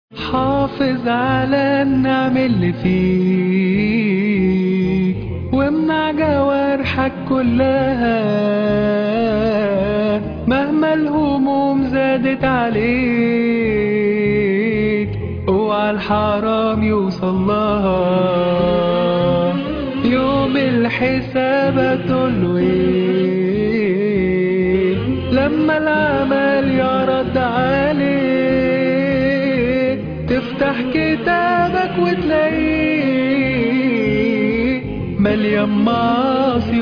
حافظ على النعم اللي فيك وامنع جوارحك كلها مهما الهموم زادت عليك اوعى الحرام يوصل لها يوم الحساب تقوله ايه لما العمل يرد عليك تفتح كتابك وتلاقيه مليان معاصي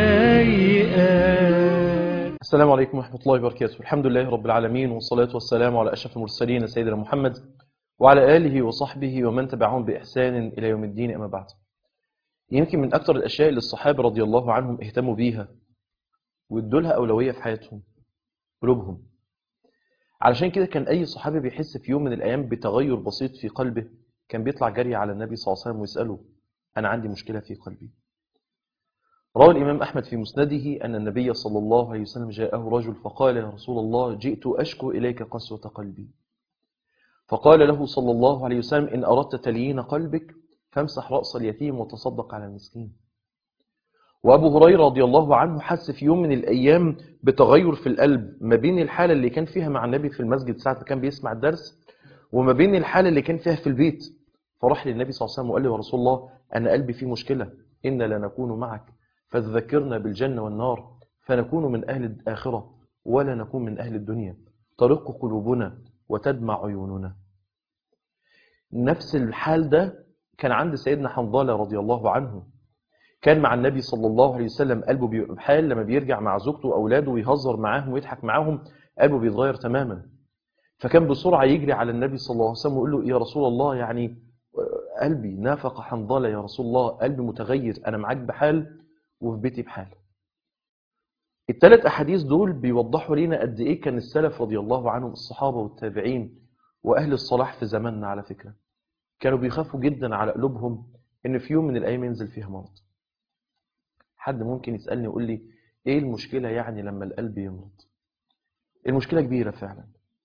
وسيئات السلام عليكم ورحمة الله وبركاته الحمد لله رب العالمين والصلاة والسلام على أشرف المرسلين سيدنا محمد وعلى آله وصحبه ومن تبعهم بإحسان إلى يوم الدين أما بعد يمكن من أكثر الأشياء اللي الصحابة رضي الله عنهم اهتموا بيها وادوا لها أولوية في حياتهم قلوبهم علشان كده كان أي صحابي بيحس في يوم من الأيام بتغير بسيط في قلبه كان بيطلع جري على النبي صلى الله عليه وسلم ويسأله أنا عندي مشكلة في قلبي روى الإمام أحمد في مسنده أن النبي صلى الله عليه وسلم جاءه رجل فقال يا رسول الله جئت أشكو إليك قسوة قلبي فقال له صلى الله عليه وسلم إن أردت تليين قلبك فامسح رأس اليتيم وتصدق على المسكين وأبو هريرة رضي الله عنه حس في يوم من الأيام بتغير في القلب ما بين الحالة اللي كان فيها مع النبي في المسجد ساعة ما كان بيسمع الدرس وما بين الحالة اللي كان فيها في البيت فراح للنبي صلى الله عليه وسلم وقال له يا رسول الله أنا قلبي فيه مشكلة إن لنكون معك فذكرنا بالجنة والنار فنكون من أهل الآخرة ولا نكون من أهل الدنيا ترق قلوبنا وتدمع عيوننا نفس الحال ده كان عند سيدنا حنظلة رضي الله عنه كان مع النبي صلى الله عليه وسلم قلبه بيبقى بحال لما بيرجع مع زوجته وأولاده ويهزر معاهم ويضحك معاهم قلبه بيتغير تماما فكان بسرعة يجري على النبي صلى الله عليه وسلم ويقول له يا رسول الله يعني قلبي نافق حنظلة يا رسول الله قلبي متغير أنا معاك بحال وفي بيتي بحال الثلاث أحاديث دول بيوضحوا لنا قد إيه كان السلف رضي الله عنهم الصحابة والتابعين وأهل الصلاح في زماننا على فكرة كانوا بيخافوا جدا على قلوبهم إن في يوم من الأيام ينزل فيها مرض حد ممكن يسألني يقول لي إيه المشكلة يعني لما القلب يمرض المشكلة كبيرة فعلا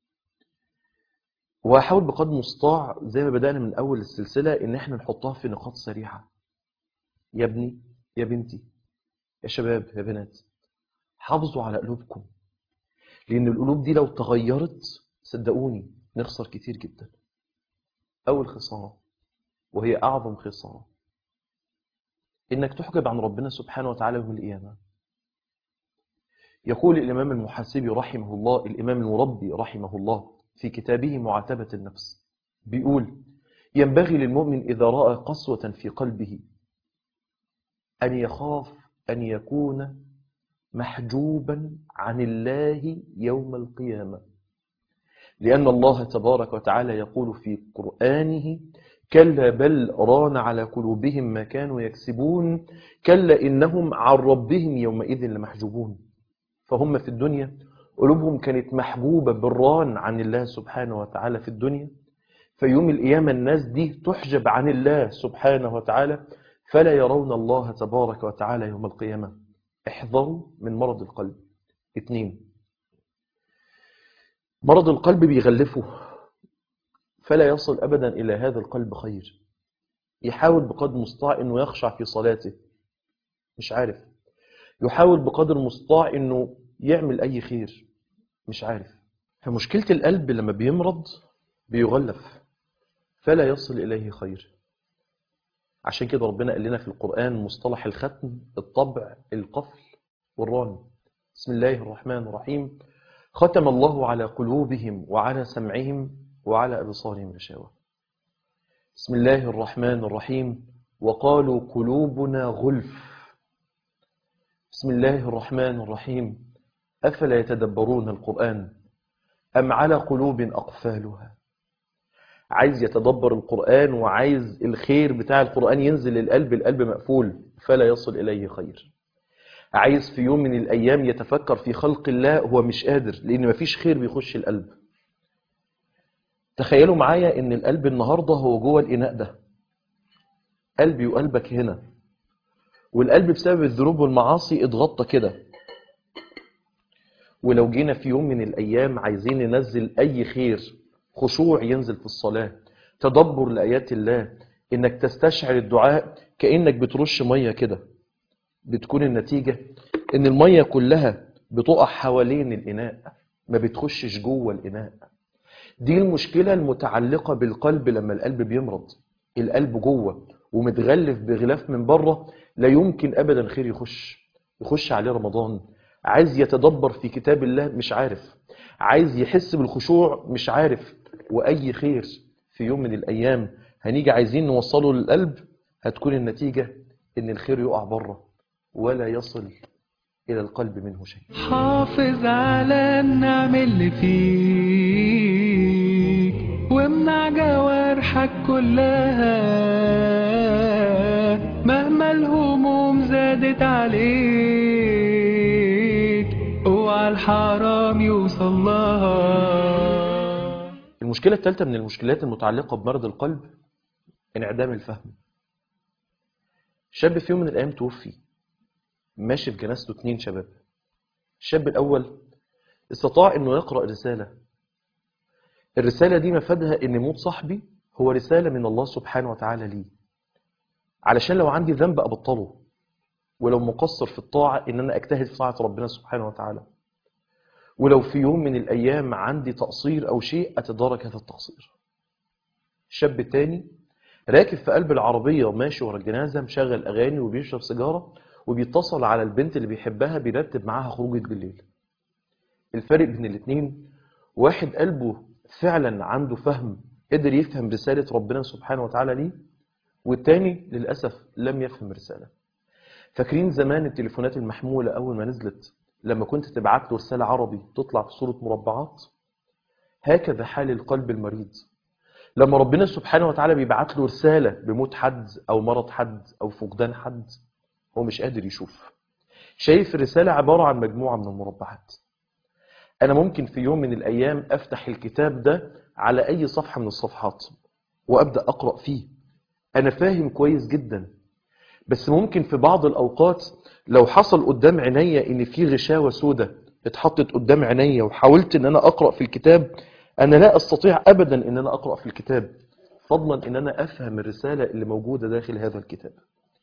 وهحاول بقدر المستطاع زي ما بدأنا من أول السلسلة إن إحنا نحطها في نقاط سريعة يا ابني يا بنتي يا شباب يا بنات حافظوا على قلوبكم لأن القلوب دي لو تغيرت صدقوني نخسر كتير جدا أول خسارة وهي أعظم خسارة إنك تحجب عن ربنا سبحانه وتعالى يوم القيامة يقول الإمام المحاسبي رحمه الله الإمام المربي رحمه الله في كتابه معاتبة النفس بيقول ينبغي للمؤمن إذا رأى قسوة في قلبه أن يخاف أن يكون محجوبا عن الله يوم القيامة لأن الله تبارك وتعالى يقول في قرآنه كلا بل ران على قلوبهم ما كانوا يكسبون كلا إنهم عن ربهم يومئذ لمحجوبون فهم في الدنيا قلوبهم كانت محجوبة بالران عن الله سبحانه وتعالى في الدنيا في يوم القيامة الناس دي تحجب عن الله سبحانه وتعالى فلا يرون الله تبارك وتعالى يوم القيامة احذروا من مرض القلب اثنين مرض القلب بيغلفه فلا يصل أبدا إلى هذا القلب خير يحاول بقدر المستطاع أنه يخشع في صلاته مش عارف يحاول بقدر المستطاع أنه يعمل أي خير مش عارف فمشكلة القلب لما بيمرض بيغلف فلا يصل إليه خير عشان كده ربنا قال لنا في القرآن مصطلح الختم الطبع القفل والران بسم الله الرحمن الرحيم ختم الله على قلوبهم وعلى سمعهم وعلى أبصارهم غشاوة بسم الله الرحمن الرحيم وقالوا قلوبنا غلف بسم الله الرحمن الرحيم أفلا يتدبرون القرآن أم على قلوب أقفالها عايز يتدبر القرآن وعايز الخير بتاع القرآن ينزل القلب القلب مقفول فلا يصل إليه خير عايز في يوم من الأيام يتفكر في خلق الله هو مش قادر لأن مفيش خير بيخش القلب تخيلوا معايا ان القلب النهاردة هو جوه الإناء ده قلبي وقلبك هنا والقلب بسبب الذنوب والمعاصي اتغطى كده ولو جينا في يوم من الأيام عايزين ننزل أي خير خشوع ينزل في الصلاة تدبر لآيات الله إنك تستشعر الدعاء كأنك بترش مية كده بتكون النتيجة إن المية كلها بتقع حوالين الإناء ما بتخشش جوه الإناء دي المشكلة المتعلقة بالقلب لما القلب بيمرض القلب جوه ومتغلف بغلاف من بره لا يمكن أبدا خير يخش يخش عليه رمضان عايز يتدبر في كتاب الله مش عارف عايز يحس بالخشوع مش عارف وأي خير في يوم من الأيام هنيجي عايزين نوصله للقلب هتكون النتيجة إن الخير يقع بره ولا يصل إلى القلب منه شيء حافظ على النعم اللي فيك وامنع جوارحك كلها مهما الهموم زادت عليك اوعى الحرام يوصل لها المشكلة الثالثة من المشكلات المتعلقة بمرض القلب انعدام الفهم شاب في يوم من الأيام توفي ماشي في جنازته اتنين شباب الشاب الأول استطاع أنه يقرأ رسالة الرسالة دي مفادها أن موت صاحبي هو رسالة من الله سبحانه وتعالى لي علشان لو عندي ذنب أبطله ولو مقصر في الطاعة أن أنا أجتهد في طاعة ربنا سبحانه وتعالى ولو في يوم من الأيام عندي تقصير أو شيء أتدارك هذا التقصير الشاب التاني راكب في قلب العربية ماشي ورا الجنازة مشغل أغاني وبيشرب سيجارة وبيتصل على البنت اللي بيحبها بيرتب معاها خروجة بالليل الفرق بين الاتنين واحد قلبه فعلا عنده فهم قدر يفهم رسالة ربنا سبحانه وتعالى ليه والتاني للأسف لم يفهم رسالة فاكرين زمان التليفونات المحمولة أول ما نزلت لما كنت تبعت له رسالة عربي تطلع في صورة مربعات هكذا حال القلب المريض لما ربنا سبحانه وتعالى بيبعت له رسالة بموت حد أو مرض حد أو فقدان حد هو مش قادر يشوف شايف الرسالة عبارة عن مجموعة من المربعات أنا ممكن في يوم من الأيام أفتح الكتاب ده على أي صفحة من الصفحات وأبدأ أقرأ فيه أنا فاهم كويس جدا بس ممكن في بعض الأوقات لو حصل قدام عينيا إن في غشاوة سودة اتحطت قدام عينيا وحاولت إن أنا أقرأ في الكتاب أنا لا أستطيع أبدا إن أنا أقرأ في الكتاب فضلا إن أنا أفهم الرسالة اللي موجودة داخل هذا الكتاب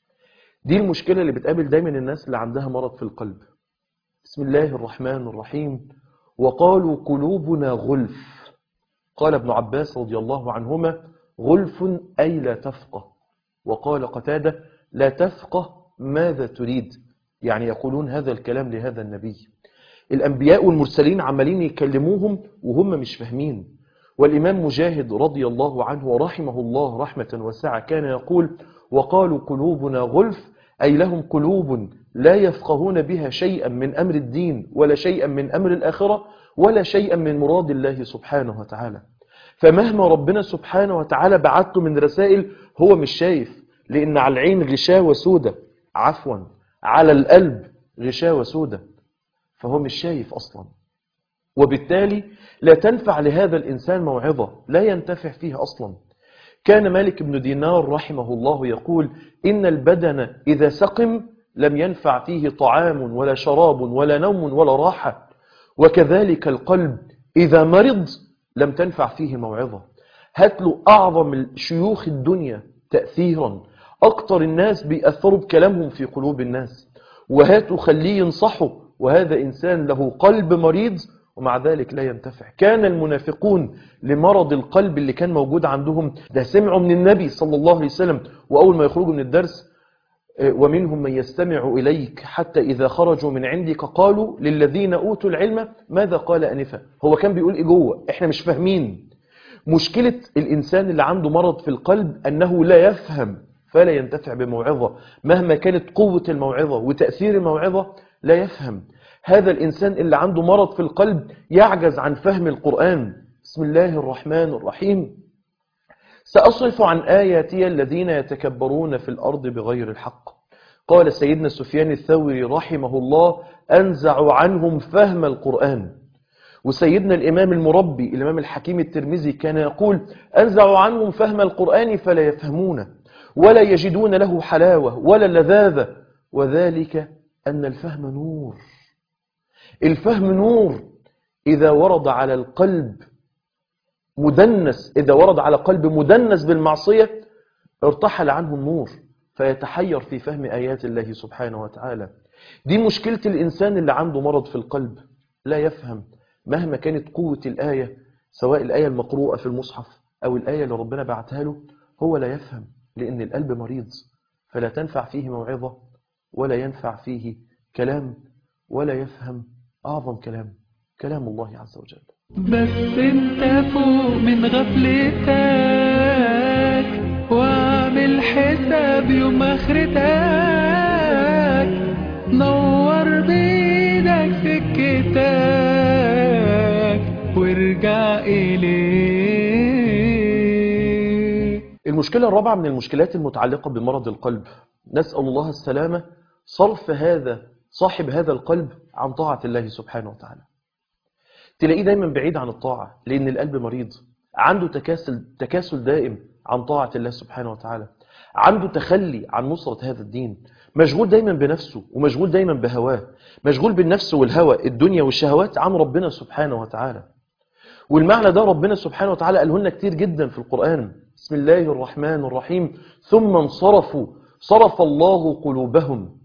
دي المشكلة اللي بتقابل دايما الناس اللي عندها مرض في القلب بسم الله الرحمن الرحيم وقالوا قلوبنا غلف قال ابن عباس رضي الله عنهما غلف أي لا تفقه وقال قتادة لا تفقه ماذا تريد يعني يقولون هذا الكلام لهذا النبي الأنبياء والمرسلين عمالين يكلموهم وهم مش فاهمين والإمام مجاهد رضي الله عنه ورحمه الله رحمة واسعة كان يقول وقالوا قلوبنا غلف أي لهم قلوب لا يفقهون بها شيئا من أمر الدين ولا شيئا من أمر الآخرة ولا شيئا من مراد الله سبحانه وتعالى فمهما ربنا سبحانه وتعالى بعته من رسائل هو مش شايف لأن على العين غشاوة سودة عفوا على القلب غشاوة سودة فهو مش شايف أصلا وبالتالي لا تنفع لهذا الإنسان موعظة لا ينتفع فيها أصلا كان مالك بن دينار رحمه الله يقول إن البدن إذا سقم لم ينفع فيه طعام ولا شراب ولا نوم ولا راحة وكذلك القلب إذا مرض لم تنفع فيه موعظة هات له أعظم شيوخ الدنيا تأثيرا أكتر الناس بيأثروا بكلامهم في قلوب الناس وهاتوا خليه ينصحوا وهذا إنسان له قلب مريض ومع ذلك لا ينتفع كان المنافقون لمرض القلب اللي كان موجود عندهم ده سمعوا من النبي صلى الله عليه وسلم وأول ما يخرجوا من الدرس ومنهم من يستمع إليك حتى إذا خرجوا من عندك قالوا للذين أوتوا العلم ماذا قال أنفا هو كان بيقول إيه جوه إحنا مش فاهمين مشكلة الإنسان اللي عنده مرض في القلب أنه لا يفهم فلا ينتفع بموعظة مهما كانت قوة الموعظة وتأثير الموعظة لا يفهم هذا الإنسان اللي عنده مرض في القلب يعجز عن فهم القرآن بسم الله الرحمن الرحيم سأصرف عن آياتي الذين يتكبرون في الأرض بغير الحق قال سيدنا سفيان الثوري رحمه الله أنزع عنهم فهم القرآن وسيدنا الإمام المربي الإمام الحكيم الترمذي كان يقول أنزع عنهم فهم القرآن فلا يفهمونه ولا يجدون له حلاوة ولا لذاذة وذلك أن الفهم نور الفهم نور إذا ورد على القلب مدنس إذا ورد على قلب مدنس بالمعصية ارتحل عنه النور فيتحير في فهم آيات الله سبحانه وتعالى دي مشكلة الإنسان اللي عنده مرض في القلب لا يفهم مهما كانت قوة الآية سواء الآية المقروءة في المصحف أو الآية اللي ربنا بعتها له هو لا يفهم لأن القلب مريض فلا تنفع فيه موعظة ولا ينفع فيه كلام ولا يفهم أعظم كلام كلام الله عز وجل بس انت فوق من غفلتك واعمل حساب يوم اخرتك نور بيدك سكتك وارجع اليه المشكلة الرابعة من المشكلات المتعلقة بمرض القلب نسأل الله السلامة صرف هذا صاحب هذا القلب عن طاعة الله سبحانه وتعالى تلاقيه دايما بعيد عن الطاعة لأن القلب مريض عنده تكاسل, تكاسل دائم عن طاعة الله سبحانه وتعالى عنده تخلي عن نصرة هذا الدين مشغول دايما بنفسه ومشغول دايما بهواه مشغول بالنفس والهوى الدنيا والشهوات عن ربنا سبحانه وتعالى والمعنى ده ربنا سبحانه وتعالى قاله لنا كتير جدا في القرآن بسم الله الرحمن الرحيم ثم انصرفوا صرف الله قلوبهم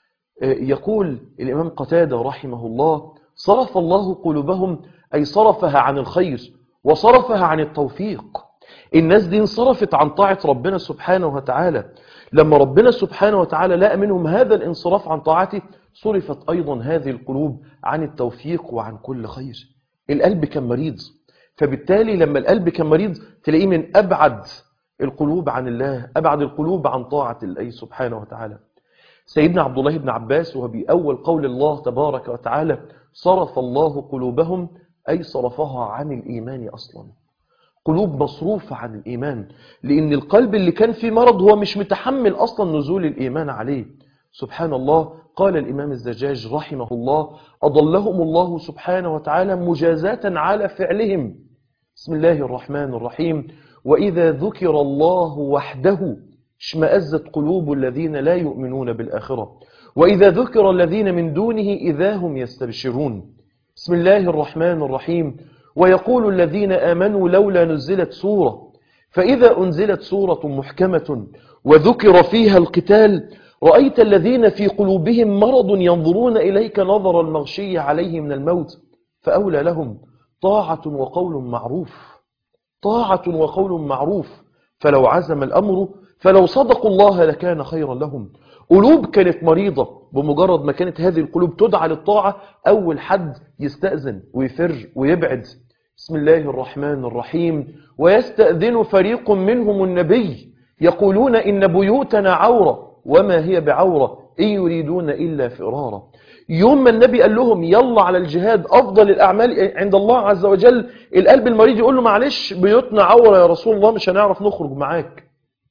يقول الإمام قتادة رحمه الله صرف الله قلوبهم أي صرفها عن الخير وصرفها عن التوفيق الناس دي انصرفت عن طاعة ربنا سبحانه وتعالى لما ربنا سبحانه وتعالى لقى منهم هذا الانصراف عن طاعته صرفت أيضا هذه القلوب عن التوفيق وعن كل خير القلب كان مريض فبالتالي لما القلب كان مريض تلاقيه من أبعد القلوب عن الله أبعد القلوب عن طاعة الله سبحانه وتعالى سيدنا عبد الله بن عباس وهو بأول قول الله تبارك وتعالى صرف الله قلوبهم أي صرفها عن الإيمان أصلا قلوب مصروفة عن الإيمان لأن القلب اللي كان فيه مرض هو مش متحمل أصلا نزول الإيمان عليه سبحان الله قال الإمام الزجاج رحمه الله أضلهم الله سبحانه وتعالى مجازاة على فعلهم بسم الله الرحمن الرحيم وإذا ذكر الله وحده اشمأزت قلوب الذين لا يؤمنون بالآخرة وإذا ذكر الذين من دونه إذا هم يستبشرون بسم الله الرحمن الرحيم ويقول الذين آمنوا لولا نزلت سورة فإذا أنزلت سورة محكمة وذكر فيها القتال رأيت الذين في قلوبهم مرض ينظرون إليك نظر المغشي عليه من الموت فأولى لهم طاعة وقول معروف طاعة وقول معروف فلو عزم الأمر فلو صدقوا الله لكان خيرا لهم قلوب كانت مريضة بمجرد ما كانت هذه القلوب تدعى للطاعة أول حد يستأذن ويفر ويبعد بسم الله الرحمن الرحيم ويستأذن فريق منهم النبي يقولون إن بيوتنا عورة وما هي بعورة إن يريدون إلا فرارا يوم ما النبي قال لهم يلا على الجهاد أفضل الأعمال عند الله عز وجل القلب المريض يقول له معلش بيوتنا عورة يا رسول الله مش هنعرف نخرج معاك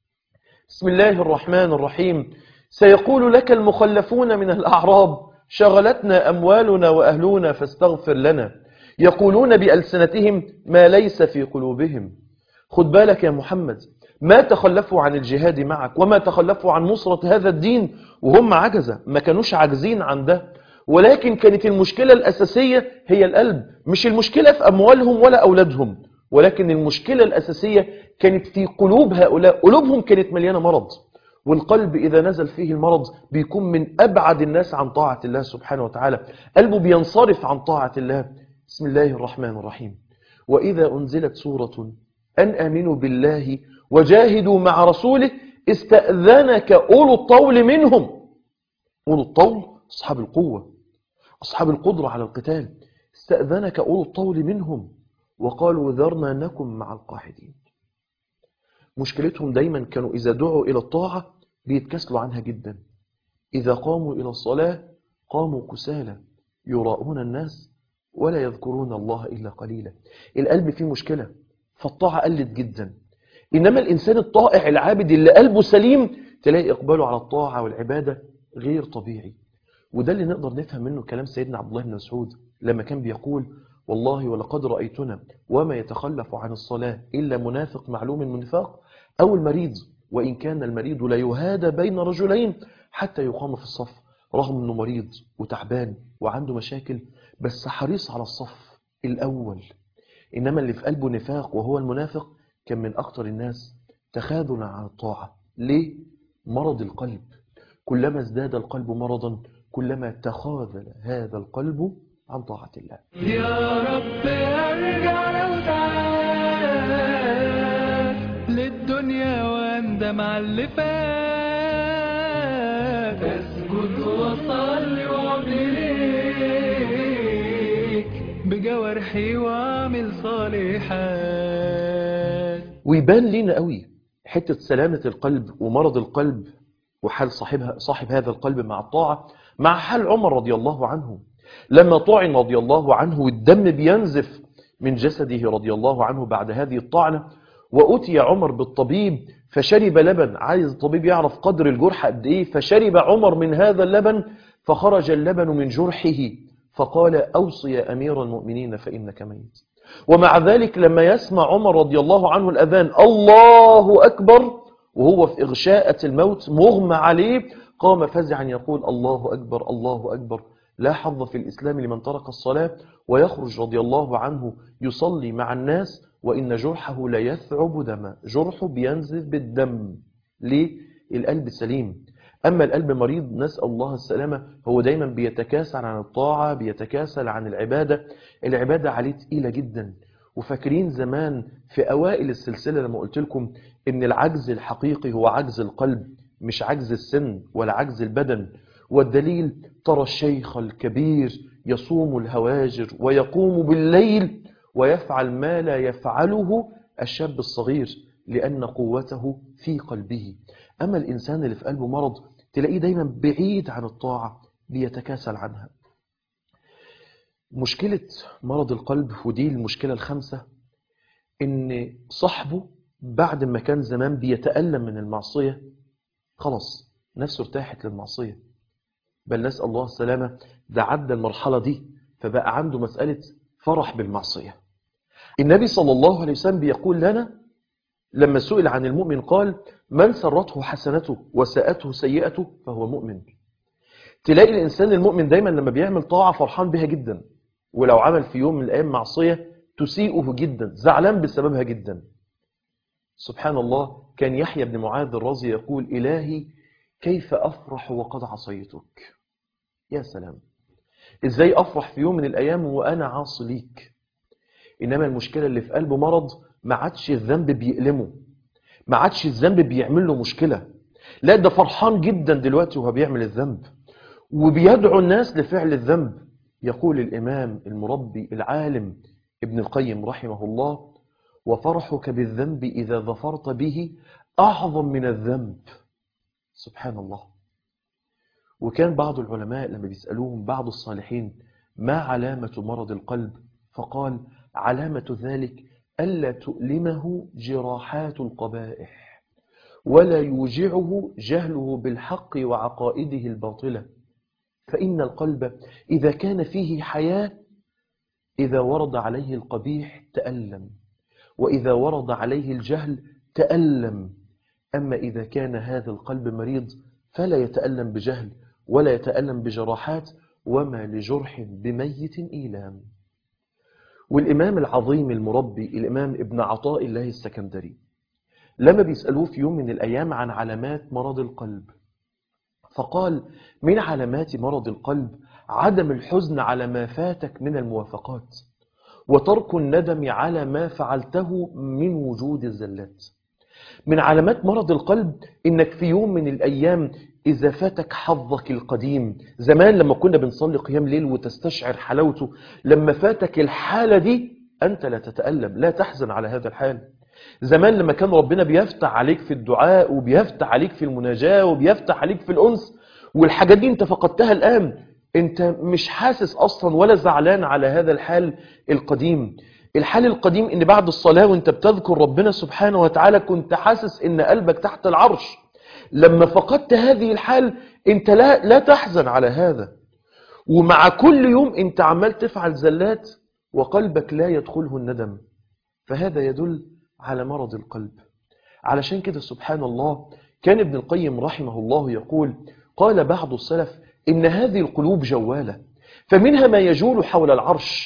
بسم الله الرحمن الرحيم سيقول لك المخلفون من الأعراب شغلتنا أموالنا وأهلنا فاستغفر لنا يقولون بألسنتهم ما ليس في قلوبهم خد بالك يا محمد ما تخلفوا عن الجهاد معك وما تخلفوا عن نصرة هذا الدين وهم عجزة ما كانوش عاجزين عن ده ولكن كانت المشكلة الأساسية هي القلب مش المشكلة في أموالهم ولا أولادهم ولكن المشكلة الأساسية كانت في قلوب هؤلاء قلوبهم كانت مليانة مرض والقلب إذا نزل فيه المرض بيكون من أبعد الناس عن طاعة الله سبحانه وتعالى قلبه بينصرف عن طاعة الله بسم الله الرحمن الرحيم وإذا أنزلت سورة أن آمنوا بالله وجاهدوا مع رسوله استأذنك أولو الطول منهم أولو الطول أصحاب القوة أصحاب القدرة على القتال استأذنك أولو الطول منهم وقالوا ذرنا نكن مع القاعدين مشكلتهم دايما كانوا إذا دعوا إلى الطاعة بيتكسلوا عنها جدا إذا قاموا إلى الصلاة قاموا كسالى يراؤون الناس ولا يذكرون الله إلا قليلا القلب فيه مشكلة فالطاعة قلت جدا إنما الإنسان الطائع العابد اللي قلبه سليم تلاقي إقباله على الطاعة والعبادة غير طبيعي وده اللي نقدر نفهم منه كلام سيدنا عبد الله بن مسعود لما كان بيقول والله ولقد رأيتنا وما يتخلف عن الصلاة إلا منافق معلوم النفاق أو المريض وإن كان المريض لا يهادى بين رجلين حتى يقام في الصف رغم أنه مريض وتعبان وعنده مشاكل بس حريص على الصف الأول إنما اللي في قلبه نفاق وهو المنافق كان من أكتر الناس تخاذلا عن الطاعة ليه؟ مرض القلب كلما ازداد القلب مرضا كلما تخاذل هذا القلب عن طاعة الله يا رب ارجع لو تعال للدنيا واندم على اللي فات اسجد واصلي واعمل ليك بجوارحي واعمل صالحات ويبان لينا قوي حتة سلامة القلب ومرض القلب وحال صاحبها صاحب هذا القلب مع الطاعة مع حال عمر رضي الله عنه لما طعن رضي الله عنه والدم بينزف من جسده رضي الله عنه بعد هذه الطعنة وأتي عمر بالطبيب فشرب لبن عايز الطبيب يعرف قدر الجرح قد إيه فشرب عمر من هذا اللبن فخرج اللبن من جرحه فقال أوصي يا أمير المؤمنين فإنك ميت ومع ذلك لما يسمع عمر رضي الله عنه الأذان الله أكبر وهو في إغشاءة الموت مغمى عليه قام فزعا يقول الله أكبر الله أكبر لا حظ في الإسلام لمن ترك الصلاة ويخرج رضي الله عنه يصلي مع الناس وإن جرحه لا يثعب دما جرحه بينزف بالدم ليه؟ القلب سليم أما القلب مريض نسأل الله السلامة هو دايما بيتكاسل عن الطاعة بيتكاسل عن العبادة العبادة عليه تقيلة جدا وفاكرين زمان في أوائل السلسلة لما قلت لكم إن العجز الحقيقي هو عجز القلب مش عجز السن ولا عجز البدن والدليل ترى الشيخ الكبير يصوم الهواجر ويقوم بالليل ويفعل ما لا يفعله الشاب الصغير لأن قوته في قلبه أما الإنسان اللي في قلبه مرض تلاقيه دايما بعيد عن الطاعة بيتكاسل عنها مشكلة مرض القلب ودي المشكلة الخامسة إن صاحبه بعد ما كان زمان بيتألم من المعصية خلاص نفسه ارتاحت للمعصية بل نسأل الله السلامة ده عدى المرحلة دي فبقى عنده مسألة فرح بالمعصية النبي صلى الله عليه وسلم بيقول لنا لما سئل عن المؤمن قال من سرته حسنته وساءته سيئته فهو مؤمن تلاقي الإنسان المؤمن دايما لما بيعمل طاعة فرحان بها جدا ولو عمل في يوم من الأيام معصية تسيئه جدا زعلان بسببها جدا سبحان الله كان يحيى بن معاذ الرازي يقول إلهي كيف أفرح وقد عصيتك يا سلام إزاي أفرح في يوم من الأيام وأنا عاصي ليك إنما المشكلة اللي في قلبه مرض ما عادش الذنب بيألمه ما عادش الذنب بيعمل له مشكلة لا ده فرحان جدا دلوقتي وهو بيعمل الذنب وبيدعو الناس لفعل الذنب يقول الإمام المربي العالم ابن القيم رحمه الله وفرحك بالذنب إذا ظفرت به أعظم من الذنب سبحان الله وكان بعض العلماء لما بيسألوهم بعض الصالحين ما علامة مرض القلب فقال علامة ذلك ألا تؤلمه جراحات القبائح ولا يوجعه جهله بالحق وعقائده الباطلة فإن القلب إذا كان فيه حياة إذا ورد عليه القبيح تألم وإذا ورد عليه الجهل تألم أما إذا كان هذا القلب مريض فلا يتألم بجهل ولا يتألم بجراحات وما لجرح بميت إيلام والإمام العظيم المربي الإمام ابن عطاء الله السكندري لما بيسألوه في يوم من الأيام عن علامات مرض القلب فقال من علامات مرض القلب عدم الحزن على ما فاتك من الموافقات وترك الندم على ما فعلته من وجود الزلات من علامات مرض القلب انك في يوم من الايام اذا فاتك حظك القديم زمان لما كنا بنصلي قيام ليل وتستشعر حلاوته لما فاتك الحالة دي انت لا تتألم لا تحزن على هذا الحال زمان لما كان ربنا بيفتح عليك في الدعاء وبيفتح عليك في المناجاة وبيفتح عليك في الأنس والحاجات دي انت فقدتها الآن انت مش حاسس أصلا ولا زعلان على هذا الحال القديم الحال القديم ان بعد الصلاة وانت بتذكر ربنا سبحانه وتعالى كنت حاسس ان قلبك تحت العرش لما فقدت هذه الحال انت لا, لا تحزن على هذا ومع كل يوم انت عمال تفعل زلات وقلبك لا يدخله الندم فهذا يدل على مرض القلب علشان كده سبحان الله كان ابن القيم رحمه الله يقول قال بعض السلف إن هذه القلوب جوالة فمنها ما يجول حول العرش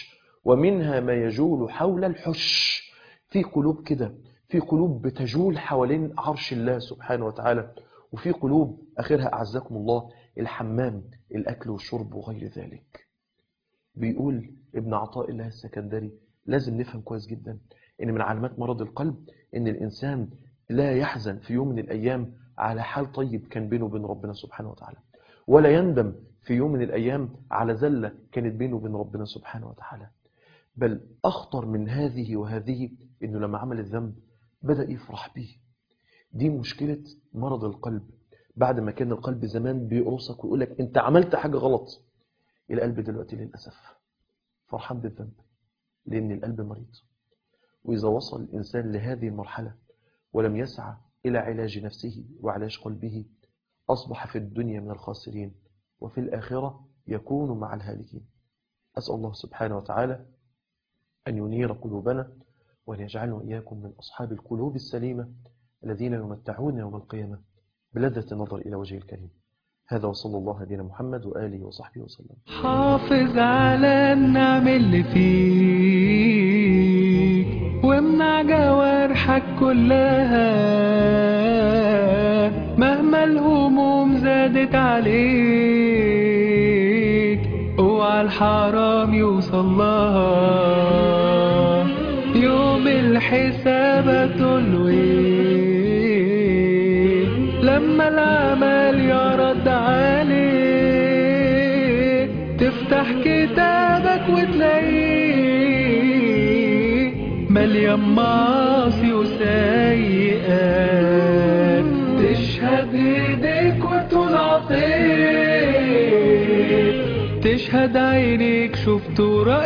ومنها ما يجول حول الحش في قلوب كده في قلوب بتجول حوالين عرش الله سبحانه وتعالى وفي قلوب آخرها أعزكم الله الحمام الأكل والشرب وغير ذلك بيقول ابن عطاء الله السكندري لازم نفهم كويس جدا ان من علامات مرض القلب ان الانسان لا يحزن في يوم من الايام على حال طيب كان بينه وبين ربنا سبحانه وتعالى ولا يندم في يوم من الايام على زله كانت بينه وبين ربنا سبحانه وتعالى بل اخطر من هذه وهذه انه لما عمل الذنب بدا يفرح به دي مشكله مرض القلب بعد ما كان القلب زمان بيقرصك ويقول لك انت عملت حاجه غلط القلب دلوقتي للاسف فرحان بالذنب لان القلب مريض وإذا وصل الإنسان لهذه المرحلة ولم يسعى إلى علاج نفسه وعلاج قلبه أصبح في الدنيا من الخاسرين وفي الآخرة يكون مع الهالكين أسأل الله سبحانه وتعالى أن ينير قلوبنا وأن يجعلنا وإياكم من أصحاب القلوب السليمة الذين يمتعون يوم القيامة بلذة النظر إلى وجه الكريم هذا وصلى الله على نبينا محمد وآله وصحبه وسلم حافظ على النعم اللي فيك وامنع جوارحك كلها مهما الهموم زادت عليك اوعى الحرام يوصل لها يوم الحساب تلوي لما العمل يرد عليك تفتح كتابك وتلاقيه مليان معاصي وسيئات تشهد ايديك وتقول عطيت تشهد عينيك شفت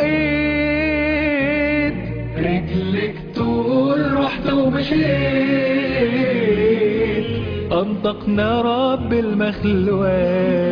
ورأيت رجلك تقول رحت ومشيت أنطقنا رب المخلوقات